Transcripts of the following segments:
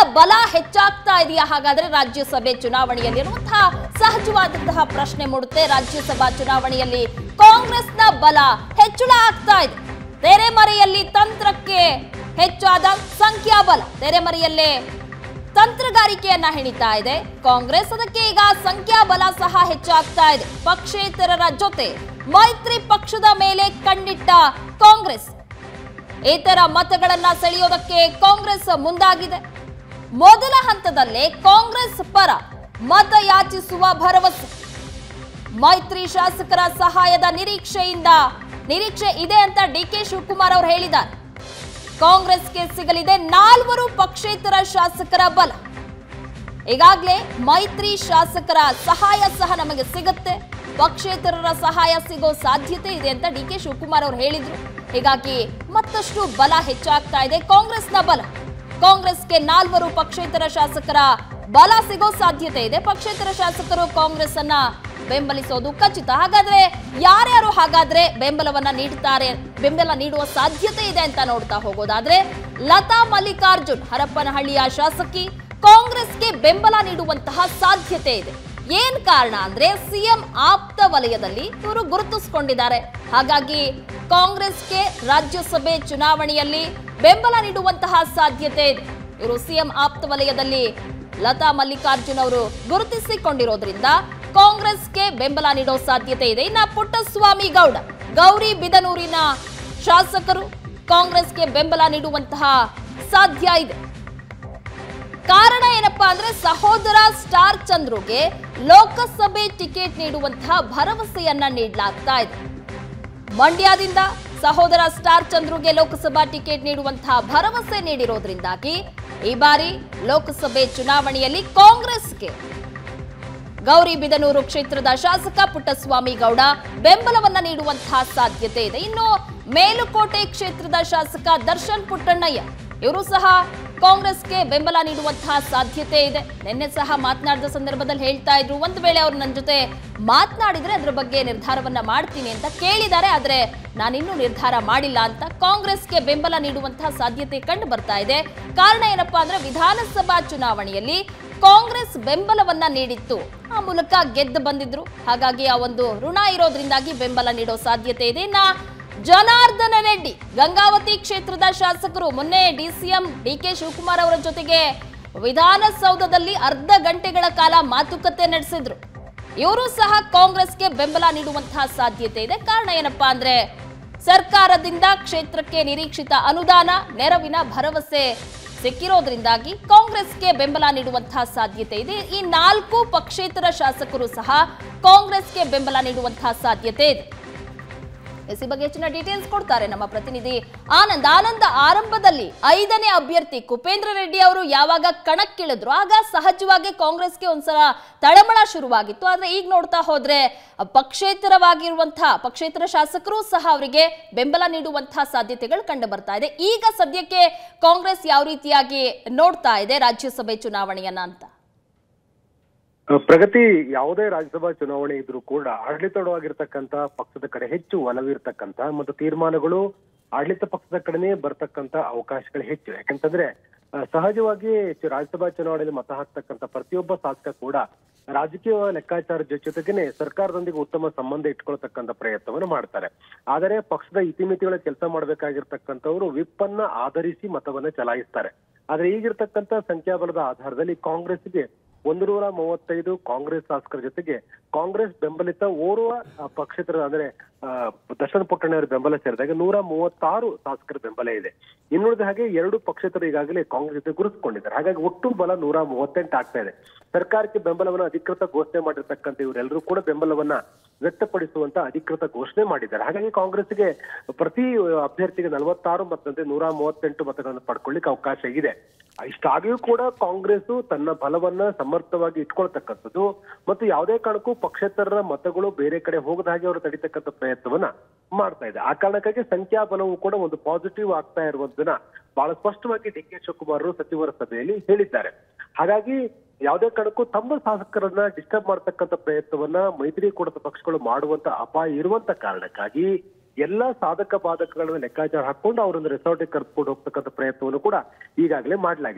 ಬಲ ಹೆಚ್ಚಾಗ್ತಾ ಇದೆಯಾ ಹಾಗಾದ್ರೆ ರಾಜ್ಯಸಭೆ ಚುನಾವಣೆಯಲ್ಲಿ ಅನ್ನುವಂತಹ ಸಹಜವಾದಂತಹ ಪ್ರಶ್ನೆ ಮೂಡುತ್ತೆ ರಾಜ್ಯಸಭಾ ಚುನಾವಣೆಯಲ್ಲಿ ಕಾಂಗ್ರೆಸ್ನ ಬಲ ಹೆಚ್ಚಳ ಆಗ್ತಾ ಇದೆ ತೆರೆಮರೆಯಲ್ಲಿ ತಂತ್ರಕ್ಕೆ ಹೆಚ್ಚಾದ ಸಂಖ್ಯಾಬಲ ತೆರೆಮರೆಯಲ್ಲೇ ತಂತ್ರಗಾರಿಕೆಯನ್ನ ಹೆಣಿತಾ ಇದೆ ಕಾಂಗ್ರೆಸ್ ಅದಕ್ಕೆ ಈಗ ಸಂಖ್ಯಾಬಲ ಸಹ ಹೆಚ್ಚಾಗ್ತಾ ಇದೆ ಪಕ್ಷೇತರರ ಜೊತೆ ಮೈತ್ರಿ ಪಕ್ಷದ ಮೇಲೆ ಕಣ್ಣಿಟ್ಟ ಕಾಂಗ್ರೆಸ್ ಇತರ ಮತಗಳನ್ನ ಸೆಳೆಯೋದಕ್ಕೆ ಕಾಂಗ್ರೆಸ್ ಮುಂದಾಗಿದೆ ಮೊದಲ ಹಂತದಲ್ಲೇ ಕಾಂಗ್ರೆಸ್ ಪರ ಮತ ಯಾಚಿಸುವ ಭರವಸೆ ಮೈತ್ರಿ ಶಾಸಕರ ಸಹಾಯದ ನಿರೀಕ್ಷೆಯಿಂದ ನಿರೀಕ್ಷೆ ಇದೆ ಅಂತ ಡಿ ಕೆ ಶಿವಕುಮಾರ್ ಅವರು ಹೇಳಿದ್ದಾರೆ ಕಾಂಗ್ರೆಸ್ಗೆ ಸಿಗಲಿದೆ ನಾಲ್ವರು ಪಕ್ಷೇತರ ಶಾಸಕರ ಬಲ ಈಗಾಗಲೇ ಮೈತ್ರಿ ಶಾಸಕರ ಸಹಾಯ ಸಹ ನಮಗೆ ಸಿಗುತ್ತೆ ಪಕ್ಷೇತರರ ಸಹಾಯ ಸಿಗೋ ಸಾಧ್ಯತೆ ಇದೆ ಅಂತ ಡಿ ಕೆ ಶಿವಕುಮಾರ್ ಅವರು ಹೇಳಿದ್ರು ಹೀಗಾಗಿ ಮತ್ತಷ್ಟು ಬಲ ಹೆಚ್ಚಾಗ್ತಾ ಇದೆ ಕಾಂಗ್ರೆಸ್ನ ಬಲ ಕಾಂಗ್ರೆಸ್ಗೆ ನಾಲ್ವರು ಪಕ್ಷೇತರ ಶಾಸಕರ ಬಲ ಸಿಗೋ ಸಾಧ್ಯತೆ ಇದೆ ಪಕ್ಷೇತರ ಶಾಸಕರು ಕಾಂಗ್ರೆಸ್ ಅನ್ನ ಬೆಂಬಲಿಸೋದು ಖಚಿತ ಹಾಗಾದ್ರೆ ಯಾರ್ಯಾರು ಹಾಗಾದ್ರೆ ಬೆಂಬಲವನ್ನ ನೀಡುತ್ತಾರೆ ಬೆಂಬಲ ನೀಡುವ ಸಾಧ್ಯತೆ ಇದೆ ಅಂತ ನೋಡ್ತಾ ಹೋಗೋದಾದ್ರೆ ಲತಾ ಮಲ್ಲಿಕಾರ್ಜುನ್ ಹರಪ್ಪನಹಳ್ಳಿಯ ಶಾಸಕಿ ಕಾಂಗ್ರೆಸ್ಗೆ ಬೆಂಬಲ ನೀಡುವಂತಹ ಸಾಧ್ಯತೆ ಇದೆ ಏನ್ ಕಾರಣ ಅಂದ್ರೆ ಸಿಎಂ ಆಪ್ತ ವಲಯದಲ್ಲಿ ಇವರು ಗುರುತಿಸಿಕೊಂಡಿದ್ದಾರೆ ಹಾಗಾಗಿ ಕಾಂಗ್ರೆಸ್ಗೆ ರಾಜ್ಯಸಭೆ ಚುನಾವಣೆಯಲ್ಲಿ ಬೆಂಬಲ ನೀಡುವಂತಹ ಸಾಧ್ಯತೆ ಇದೆ ಇವರು ಸಿಎಂ ಆಪ್ತ ವಲಯದಲ್ಲಿ ಲತಾ ಮಲ್ಲಿಕಾರ್ಜುನ್ ಅವರು ಗುರುತಿಸಿಕೊಂಡಿರೋದ್ರಿಂದ ಕಾಂಗ್ರೆಸ್ಗೆ ಬೆಂಬಲ ನೀಡೋ ಸಾಧ್ಯತೆ ಇದೆ ಇನ್ನ ಪುಟ್ಟಸ್ವಾಮಿ ಗೌಡ ಗೌರಿ ಬಿದನೂರಿನ ಶಾಸಕರು ಕಾಂಗ್ರೆಸ್ಗೆ ಬೆಂಬಲ ನೀಡುವಂತಹ ಸಾಧ್ಯ ಇದೆ ಕಾರಣ ಏನಪ್ಪಾ ಅಂದ್ರೆ ಸಹೋದರ ಸ್ಟಾರ್ ಚಂದ್ರುಗೆ ಲೋಕಸಭೆ ಟಿಕೆಟ್ ನೀಡುವಂತಹ ಭರವಸೆಯನ್ನ ನೀಡಲಾಗ್ತಾ ಇದೆ ಮಂಡ್ಯದಿಂದ ಸಹೋದರ ಸ್ಟಾರ್ ಚಂದ್ರುಗೆ ಲೋಕಸಭಾ ಟಿಕೆಟ್ ನೀಡುವಂತಹ ಭರವಸೆ ನೀಡಿರೋದ್ರಿಂದಾಗಿ ಈ ಬಾರಿ ಲೋಕಸಭೆ ಚುನಾವಣೆಯಲ್ಲಿ ಕಾಂಗ್ರೆಸ್ಗೆ ಗೌರಿಬಿದನೂರು ಕ್ಷೇತ್ರದ ಶಾಸಕ ಪುಟ್ಟಸ್ವಾಮಿ ಗೌಡ ಬೆಂಬಲವನ್ನ ನೀಡುವಂತಹ ಸಾಧ್ಯತೆ ಇದೆ ಇನ್ನು ಮೇಲುಕೋಟೆ ಕ್ಷೇತ್ರದ ಶಾಸಕ ದರ್ಶನ್ ಪುಟ್ಟಣ್ಣಯ್ಯ ಇವರು ಸಹ ಕಾಂಗ್ರೆಸ್ಗೆ ಬೆಂಬಲ ನೀಡುವಂತಹ ಸಾಧ್ಯತೆ ಇದೆ ನಿನ್ನೆ ಸಹ ಮಾತನಾಡಿದ ಸಂದರ್ಭದಲ್ಲಿ ಹೇಳ್ತಾ ಇದ್ರು ಒಂದು ವೇಳೆ ಅವ್ರು ನನ್ನ ಜೊತೆ ಮಾತನಾಡಿದ್ರೆ ಅದ್ರ ಬಗ್ಗೆ ನಿರ್ಧಾರವನ್ನ ಮಾಡ್ತೀನಿ ಅಂತ ಕೇಳಿದ್ದಾರೆ ಆದ್ರೆ ನಾನಿನ್ನೂ ನಿರ್ಧಾರ ಮಾಡಿಲ್ಲ ಅಂತ ಕಾಂಗ್ರೆಸ್ಗೆ ಬೆಂಬಲ ನೀಡುವಂತಹ ಸಾಧ್ಯತೆ ಕಂಡು ಬರ್ತಾ ಇದೆ ಕಾರಣ ಏನಪ್ಪಾ ಅಂದ್ರೆ ವಿಧಾನಸಭಾ ಚುನಾವಣೆಯಲ್ಲಿ ಕಾಂಗ್ರೆಸ್ ಬೆಂಬಲವನ್ನ ನೀಡಿತ್ತು ಆ ಮೂಲಕ ಗೆದ್ದು ಬಂದಿದ್ರು ಹಾಗಾಗಿ ಆ ಒಂದು ಋಣ ಇರೋದ್ರಿಂದಾಗಿ ಬೆಂಬಲ ನೀಡೋ ಸಾಧ್ಯತೆ ಇದೆ ಇನ್ನ ಜನಾರ್ದನ ರೆಡ್ಡಿ ಗಂಗಾವತಿ ಕ್ಷೇತ್ರದ ಶಾಸಕರು ಮೊನ್ನೆ ಡಿಸಿಎಂ ಡಿ ಕೆ ಶಿವಕುಮಾರ್ ಅವರ ಜೊತೆಗೆ ವಿಧಾನಸೌಧದಲ್ಲಿ ಅರ್ಧ ಗಂಟೆಗಳ ಕಾಲ ಮಾತುಕತೆ ನಡೆಸಿದ್ರು ಇವರು ಸಹ ಕಾಂಗ್ರೆಸ್ಗೆ ಬೆಂಬಲ ನೀಡುವಂತಹ ಸಾಧ್ಯತೆ ಇದೆ ಕಾರಣ ಏನಪ್ಪಾ ಅಂದ್ರೆ ಸರ್ಕಾರದಿಂದ ಕ್ಷೇತ್ರಕ್ಕೆ ನಿರೀಕ್ಷಿತ ಅನುದಾನ ನೆರವಿನ ಭರವಸೆ ಸಿಕ್ಕಿರೋದ್ರಿಂದಾಗಿ ಕಾಂಗ್ರೆಸ್ಗೆ ಬೆಂಬಲ ನೀಡುವಂತಹ ಸಾಧ್ಯತೆ ಇದೆ ಈ ನಾಲ್ಕು ಪಕ್ಷೇತರ ಶಾಸಕರು ಸಹ ಕಾಂಗ್ರೆಸ್ಗೆ ಬೆಂಬಲ ನೀಡುವಂತಹ ಸಾಧ್ಯತೆ ಇದೆ ಎಸ್ ಈ ಬಗ್ಗೆ ಹೆಚ್ಚಿನ ಡೀಟೇಲ್ಸ್ ಕೊಡ್ತಾರೆ ನಮ್ಮ ಪ್ರತಿನಿಧಿ ಆನಂದ್ ಆನಂದ್ ಆರಂಭದಲ್ಲಿ ಐದನೇ ಅಭ್ಯರ್ಥಿ ಕುಪೇಂದ್ರ ರೆಡ್ಡಿ ಅವರು ಯಾವಾಗ ಕಣಕ್ಕಿಳಿದ್ರು ಆಗ ಸಹಜವಾಗಿ ಕಾಂಗ್ರೆಸ್ಗೆ ಒಂದ್ಸಲ ತಳಮಳ ಶುರುವಾಗಿತ್ತು ಆದ್ರೆ ಈಗ ನೋಡ್ತಾ ಹೋದ್ರೆ ಪಕ್ಷೇತರವಾಗಿರುವಂತಹ ಪಕ್ಷೇತರ ಶಾಸಕರು ಸಹ ಅವರಿಗೆ ಬೆಂಬಲ ನೀಡುವಂತಹ ಸಾಧ್ಯತೆಗಳು ಕಂಡು ಬರ್ತಾ ಇದೆ ಈಗ ಸದ್ಯಕ್ಕೆ ಕಾಂಗ್ರೆಸ್ ಯಾವ ರೀತಿಯಾಗಿ ನೋಡ್ತಾ ಇದೆ ರಾಜ್ಯಸಭೆ ಚುನಾವಣೆಯನ್ನ ಅಂತ ಪ್ರಗತಿ ಯಾವುದೇ ರಾಜ್ಯಸಭಾ ಚುನಾವಣೆ ಇದ್ರೂ ಕೂಡ ಆಡಳಿತಾರೂಢವಾಗಿರ್ತಕ್ಕಂತ ಪಕ್ಷದ ಕಡೆ ಹೆಚ್ಚು ಒಲವಿರ್ತಕ್ಕಂತ ಮತ್ತು ತೀರ್ಮಾನಗಳು ಆಡಳಿತ ಪಕ್ಷದ ಕಡೆನೇ ಬರ್ತಕ್ಕಂತ ಅವಕಾಶಗಳು ಹೆಚ್ಚು ಯಾಕಂತಂದ್ರೆ ಆ, ಸಹಜವಾಗಿ ಚು- ರಾಜ್ಯಸಭಾ ಚುನಾವಣೆಯಲ್ಲಿ ಮತ ಹಾಕ್ತಕ್ಕಂತ ಪ್ರತಿಯೊಬ್ಬ ಶಾಸಕ ಕೂಡ ರಾಜಕೀಯ ಲೆಕ್ಕಾಚಾರದ ಜೊತೆಗೇನೆ ಸರ್ಕಾರದೊಂದಿಗೆ ಉತ್ತಮ ಸಂಬಂಧ ಇಟ್ಕೊಳ್ತಕ್ಕಂತ ಪ್ರಯತ್ನವನ್ನು ಮಾಡ್ತಾರೆ ಆದರೆ ಪಕ್ಷದ ಇತಿಮಿತಿಗಳ ಕೆಲಸ ಮಾಡ್ಬೇಕಾಗಿರ್ತಕ್ಕಂಥವ್ರು ವಿಪ್ ಅನ್ನ ಆಧರಿಸಿ ಮತವನ್ನ ಚಲಾಯಿಸ್ತಾರೆ ಆದ್ರೆ ಈಗಿರ್ತಕ್ಕಂತ ಸಂಖ್ಯಾಬಲದ ಆಧಾರದಲ್ಲಿ ಕಾಂಗ್ರೆಸ್ಗೆ ಒಂದು ನೂರ ಮೂವತ್ತೈದು ಕಾಂಗ್ರೆಸ್ ಶಾಸಕರ ಜೊತೆಗೆ ಕಾಂಗ್ರೆಸ್ ಬೆಂಬಲಿತ ಓರ್ವ ಆ, ಪಕ್ಷೇತರ ಅಂದ್ರೆ ಆ, ದರ್ಶನ್ ಪುಟ್ಟಣ್ಣವರ ಬೆಂಬಲ ಸೇರಿದಾಗ ನೂರ ಮೂವತ್ತಾರು ಶಾಸಕರ ಬೆಂಬಲ ಇದೆ ಇನ್ನುಳಿದ ಹಾಗೆ ಎರಡು ಪಕ್ಷೇತರು ಈಗಾಗಲೇ ಕಾಂಗ್ರೆಸ್ ಜೊತೆ ಗುರುತಿಸಿಕೊಂಡಿದ್ದಾರೆ ಹಾಗಾಗಿ ಒಟ್ಟು ಬಲ ನೂರ ಮೂವತ್ತೆಂಟು ಆಗ್ತಾ ಇದೆ ಸರ್ಕಾರಕ್ಕೆ ಬೆಂಬಲವನ್ನ ಅಧಿಕೃತ ಘೋಷಣೆ ಮಾಡಿರ್ತಕ್ಕಂಥ ಇವರೆಲ್ಲರೂ ಕೂಡ ಬೆಂಬಲವನ್ನ ವ್ಯಕ್ತಪಡಿಸುವಂತ ಅಧಿಕೃತ ಘೋಷಣೆ ಮಾಡಿದ್ದಾರೆ ಹಾಗಾಗಿ ಕಾಂಗ್ರೆಸ್ಗೆ ಪ್ರತಿ ಅಭ್ಯರ್ಥಿಗೆ ನಲವತ್ತಾರು ಮತದಂತೆ ನೂರ ಮೂವತ್ತೆಂಟು ಮತಗಳನ್ನು ಪಡ್ಕೊಳ್ಳಿಕ್ಕೆ ಅವಕಾಶ ಇದೆ ಇಷ್ಟಾಗಿಯೂ ಕೂಡ ಕಾಂಗ್ರೆಸ್ ತನ್ನ ಬಲವನ್ನ ಸಮರ್ಥವಾಗಿ ಇಟ್ಕೊಳ್ತಕ್ಕಂಥದ್ದು ಮತ್ತು ಯಾವುದೇ ಕಾರಣಕ್ಕೂ ಪಕ್ಷೇತರರ ಮತಗಳು ಬೇರೆ ಕಡೆ ಹೋಗದ ಹಾಗೆ ಅವರು ತಡಿತಕ್ಕಂಥ ಪ್ರಯತ್ನವನ್ನ ಮಾಡ್ತಾ ಇದೆ ಆ ಕಾರಣಕ್ಕಾಗಿ ಸಂಖ್ಯಾಬಲವು ಕೂಡ ಒಂದು ಪಾಸಿಟಿವ್ ಆಗ್ತಾ ಇರುವುದನ್ನ ಬಹಳ ಸ್ಪಷ್ಟವಾಗಿ ಡಿ ಕೆ ಶಿವಕುಮಾರ್ ಸಚಿವರ ಸಭೆಯಲ್ಲಿ ಹೇಳಿದ್ದಾರೆ ಹಾಗಾಗಿ ಯಾವುದೇ ಕಾರಣಕ್ಕೂ ತಮ್ಮ ಶಾಸಕರನ್ನ ಡಿಸ್ಟರ್ಬ್ ಮಾಡ್ತಕ್ಕಂಥ ಪ್ರಯತ್ನವನ್ನ ಮೈತ್ರಿಕೂಟದ ಪಕ್ಷಗಳು ಮಾಡುವಂತ ಅಪಾಯ ಇರುವಂತ ಕಾರಣಕ್ಕಾಗಿ ಎಲ್ಲಾ ಸಾಧಕ ಬಾಧಕಗಳನ್ನ ಲೆಕ್ಕಾಚಾರ ಹಾಕೊಂಡು ಅವರನ್ನು ರೆಸಾರ್ಟ್ಗೆ ಕರೆದುಕೊಂಡು ಹೋಗ್ತಕ್ಕಂಥ ಪ್ರಯತ್ನವನ್ನು ಕೂಡ ಈಗಾಗಲೇ ಮಾಡಲಾಗಿದೆ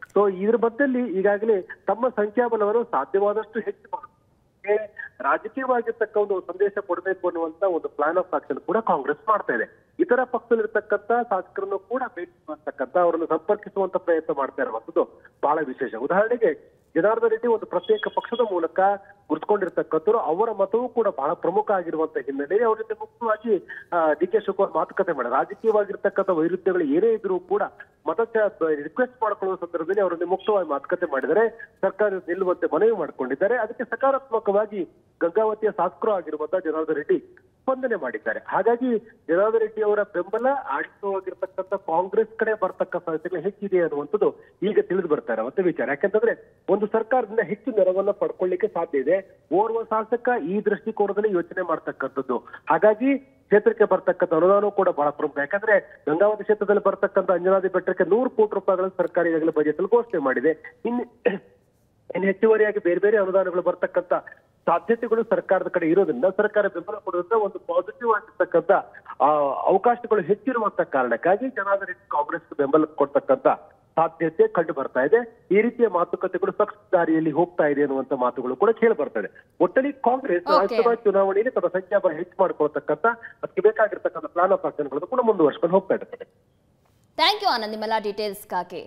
ಸೊ ಇದ್ರ ಮಧ್ಯದಲ್ಲಿ ಈಗಾಗಲೇ ತಮ್ಮ ಸಂಖ್ಯಾಬಲವನ್ನು ಸಾಧ್ಯವಾದಷ್ಟು ಹೆಚ್ಚು ಮಾಡೋದು ಗೆ ರಾಜಕೀಯವಾಗಿರ್ತಕ್ಕ ಒಂದು ಸಂದೇಶ ಕೊಡಬೇಕು ಅನ್ನುವಂತ ಒಂದು ಪ್ಲಾನ್ ಆಫ್ ಆಕ್ಷನ್ ಕೂಡ ಕಾಂಗ್ರೆಸ್ ಮಾಡ್ತಾ ಇದೆ ಇತರ ಪಕ್ಷದಲ್ಲಿರ್ತಕ್ಕಂಥ ಶಾಸಕರನ್ನು ಕೂಡ ಭೇಟಿ ಮಾಡ್ತಕ್ಕಂಥ ಅವರನ್ನು ಸಂಪರ್ಕಿಸುವಂತ ಪ್ರಯತ್ನ ಮಾಡ್ತಾ ಇರುವಂತದ್ದು ಬಹಳ ವಿಶೇಷ ಉದಾಹರಣೆಗೆ ಜನಾರ್ದನ್ ರೆಡ್ಡಿ ಒಂದು ಪ್ರತ್ಯೇಕ ಪಕ್ಷದ ಮೂಲಕ ಗುರುತ್ಕೊಂಡಿರ್ತಕ್ಕಂಥವ್ರು ಅವರ ಮತವೂ ಕೂಡ ಬಹಳ ಪ್ರಮುಖ ಆಗಿರುವಂತ ಹಿನ್ನೆಲೆಯಲ್ಲಿ ಅವ್ರ ಜೊತೆ ಮುಖ್ಯವಾಗಿ ಡಿ ಕೆ ಶಿವಕುಮಾರ್ ಮಾತುಕತೆ ಮಾಡಿದ ರಾಜಕೀಯವಾಗಿರ್ತಕ್ಕಂಥ ವೈರುಧ್ಯಗಳು ಏನೇ ಇದ್ರೂ ಕೂಡ ಮತ ರಿಕ್ವೆಸ್ಟ್ ಮಾಡ್ಕೊಳ್ಳುವ ಸಂದರ್ಭದಲ್ಲಿ ಅವರನ್ನು ಮುಕ್ತವಾಗಿ ಮಾತುಕತೆ ಮಾಡಿದರೆ ಸರ್ಕಾರ ನಿಲ್ಲುವಂತೆ ಮನವಿ ಮಾಡಿಕೊಂಡಿದ್ದಾರೆ ಅದಕ್ಕೆ ಸಕಾರಾತ್ಮಕವಾಗಿ ಗಂಗಾವತಿಯ ಶಾಸಕರು ಆಗಿರುವಂತಹ ಜನಾರ್ದನ್ ರೆಡ್ಡಿ ಸ್ಪಂದನೆ ಮಾಡಿದ್ದಾರೆ ಹಾಗಾಗಿ ಜನಾರ್ದನ್ ರೆಡ್ಡಿ ಅವರ ಬೆಂಬಲ ಆಡಳಿತವಾಗಿರ್ತಕ್ಕಂಥ ಕಾಂಗ್ರೆಸ್ ಕಡೆ ಬರ್ತಕ್ಕ ಸಾಧ್ಯತೆಗಳು ಹೆಚ್ಚಿದೆ ಅನ್ನುವಂಥದ್ದು ಈಗ ತಿಳಿದು ಬರ್ತಾ ಇರುವಂತ ವಿಚಾರ ಯಾಕಂತಂದ್ರೆ ಒಂದು ಸರ್ಕಾರದಿಂದ ಹೆಚ್ಚು ನೆರವನ್ನ ಪಡ್ಕೊಳ್ಳಿಕ್ಕೆ ಸಾಧ್ಯ ಇದೆ ಓರ್ವ ಶಾಸಕ ಈ ದೃಷ್ಟಿಕೋನದಲ್ಲಿ ಯೋಚನೆ ಮಾಡ್ತಕ್ಕಂಥದ್ದು ಹಾಗಾಗಿ ಕ್ಷೇತ್ರಕ್ಕೆ ಬರ್ತಕ್ಕಂಥ ಅನುದಾನ ಕೂಡ ಬಹಳ ಪ್ರಮುಖ ಯಾಕಂದ್ರೆ ಗಂಗಾವತಿ ಕ್ಷೇತ್ರದಲ್ಲಿ ಬರ್ತಕ್ಕಂಥ ಅಂಜನಾದಿ ಬೆಟ್ಟಕ್ಕೆ ನೂರು ಕೋಟಿ ರೂಪಾಯಿಗಳನ್ನು ಸರ್ಕಾರ ಈಗಾಗಲೇ ಬಜೆಟ್ ಅಲ್ಲಿ ಘೋಷಣೆ ಮಾಡಿದೆ ಇನ್ನು ಇನ್ನು ಹೆಚ್ಚುವರಿಯಾಗಿ ಬೇರೆ ಬೇರೆ ಅನುದಾನಗಳು ಬರ್ತಕ್ಕಂಥ ಸಾಧ್ಯತೆಗಳು ಸರ್ಕಾರದ ಕಡೆ ಇರೋದ್ರಿಂದ ಸರ್ಕಾರ ಬೆಂಬಲ ಕೊಡೋದ್ರಿಂದ ಒಂದು ಪಾಸಿಟಿವ್ ಆಗಿರ್ತಕ್ಕಂಥ ಆ, ಅವಕಾಶಗಳು ಹೆಚ್ಚಿರುವಂತ ಕಾರಣಕ್ಕಾಗಿ ಜನಾರ್ದನ್ ರೆಡ್ಡಿ ಕಾಂಗ್ರೆಸ್ ಬೆಂಬಲ ಕೊಡ್ತಕ್ಕಂಥ ಸಾಧ್ಯತೆ ಕಂಡು ಬರ್ತಾ ಇದೆ ಈ ರೀತಿಯ ಮಾತುಕತೆಗಳು ಸಕ್ಸ್ ದಾರಿಯಲ್ಲಿ ಹೋಗ್ತಾ ಇದೆ ಅನ್ನುವಂತ ಮಾತುಗಳು ಕೂಡ ಕೇಳಿ ಬರ್ತಾ ಇದೆ ಒಟ್ಟಲ್ಲಿ ಕಾಂಗ್ರೆಸ್ Okay. ರಾಜ್ಯಸಭಾ ಚುನಾವಣೆಯಲ್ಲಿ ತನ್ನ ಸಂಖ್ಯಾಬಲ ಹೆಚ್ಚು ಮಾಡ್ಕೊಳ್ತಕ್ಕಂಥ ಅದಕ್ಕೆ ಬೇಕಾಗಿರ್ತಕ್ಕಂಥ ಪ್ಲಾನ್ ಆಫ್ ಆಕ್ಷನ್ಗಳನ್ನು ಕೂಡ ಮುಂದುವರ್ಸ್ಕೊಂಡು ಹೋಗ್ತಾ ಇದ್ದಾರೆ ಥ್ಯಾಂಕ್ ಯು ಆನಂದ್ ನಿಮ್ಮೆಲ್ಲ ಡೀಟೇಲ್ಸ್ಗಾಗಿ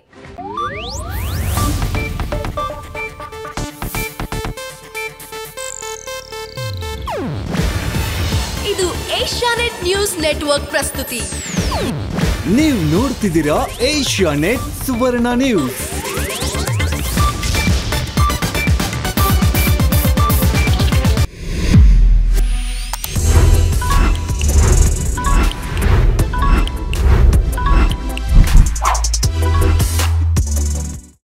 ಇದು ಏಷ್ಯಾನೆಟ್ ನ್ಯೂಸ್ ನೆಟ್ವರ್ಕ್ ಪ್ರಸ್ತುತಿ ನೀವು ನೋಡ್ತಿದ್ದೀರಾ ಏಷ್ಯಾ ನೆಟ್ ಸುವರ್ಣ ನ್ಯೂಸ್